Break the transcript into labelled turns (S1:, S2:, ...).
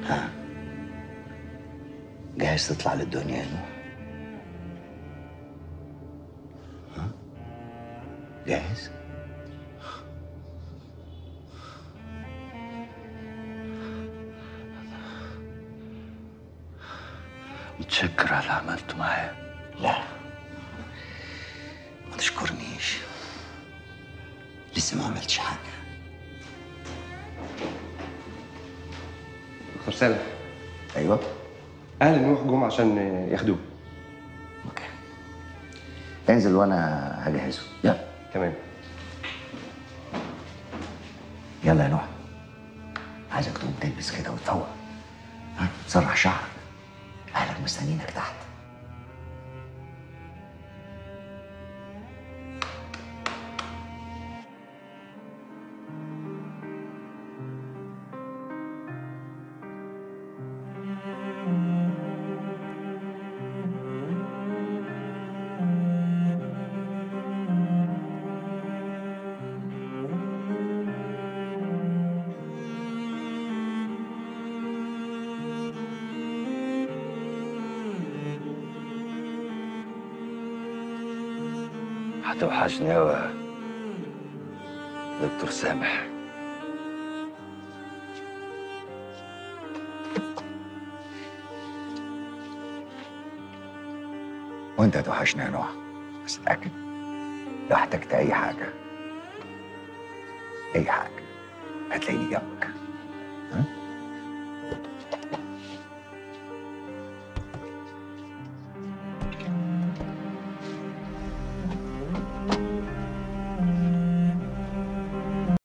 S1: جاهز تطلع للدنيا يا نوح ها؟ جاهز
S2: متشكر على اللي عملته معايا
S1: لا ما تشكرنيش لسه ما عملتش حاجه
S3: دكتور سالم
S1: ايوه
S3: اهل نوح جم عشان ياخدوه
S1: اوكي انزل وانا هجهزه يلا
S3: تمام
S1: يلا يا نوح عايزك تقوم تلبس كده وتفوق ها تسرح شعرك اهلك مستنيينك تحت
S2: هتوحشني أوي يا دكتور سامح
S1: وانت هتوحشني يا نوح بس اتاكد لو احتجت اي حاجه اي حاجه هتلاقيني جنبك ها